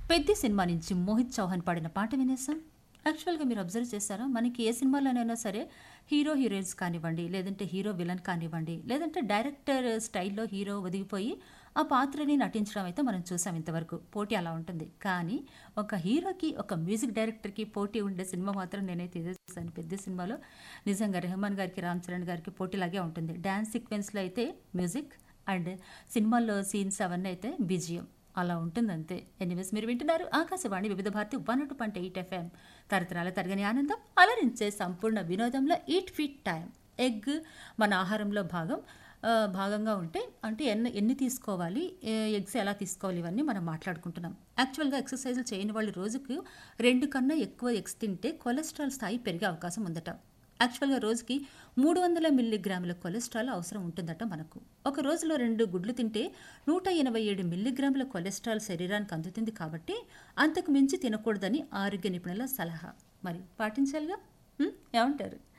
పెద్ద సినిమా నుంచి మోహిత్ చౌహాన్ పాడిన పాట వినేసాం యాక్చువల్గా మీరు అబ్జర్వ్ చేస్తారా మనకి ఏ సినిమాలోనైనా సరే హీరో హీరోయిన్స్ కానివ్వండి లేదంటే హీరో విలన్ కానివ్వండి లేదంటే డైరెక్టర్ స్టైల్లో హీరో ఒదిగిపోయి ఆ పాత్రని నటించడం అయితే మనం చూసాం ఇంతవరకు పోటీ అలా ఉంటుంది కానీ ఒక హీరోకి ఒక మ్యూజిక్ డైరెక్టర్కి పోటీ ఉండే సినిమా మాత్రం నేనైతే ఇదే చూసాను పెద్ద సినిమాలో నిజంగా రెహమాన్ గారికి రామ్ చరణ్ గారికి పోటీలాగే ఉంటుంది డ్యాన్స్ సీక్వెన్స్లో అయితే మ్యూజిక్ అండ్ సినిమాల్లో సీన్స్ అవన్నీ అయితే బిజిఎం అలా ఉంటుంది అంతే ఎనీవేస్ మీరు వింటున్నారు ఆకాశవాణి వివిధ భారతి వన్ ఒకటి పాయింట్ ఎయిట్ ఎఫ్ఎం తరతరాల తరగని ఆనందం అలరించే సంపూర్ణ వినోదంలో ఈట్ ఫిట్ టైం ఎగ్ మన ఆహారంలో భాగం ఆ, భాగంగా ఉంటే అంటే ఎన్ని ఎన్ని తీసుకోవాలి ఎగ్స్ ఎలా తీసుకోవాలి ఇవన్నీ మనం మాట్లాడుకుంటున్నాం యాక్చువల్గా ఎక్సర్సైజులు చేయని వాళ్ళు రోజుకు రెండు కన్నా ఎక్కువ ఎగ్స్ తింటే కొలెస్ట్రాల్ స్థాయి పెరిగే అవకాశం ఉందట యాక్చువల్గా రోజుకి మూడు వందల మిల్లీగ్రాముల కొలెస్ట్రాల్ అవసరం ఉంటుందట మనకు ఒక రోజులో రెండు గుడ్లు తింటే నూట ఎనభై ఏడు మిల్లీగ్రాముల కొలెస్ట్రాల్ శరీరానికి అందుతుంది కాబట్టి అంతకు మించి తినకూడదని ఆరోగ్య నిపుణుల సలహా మరి పాటించాలిగా ఉం? ఏమంటారు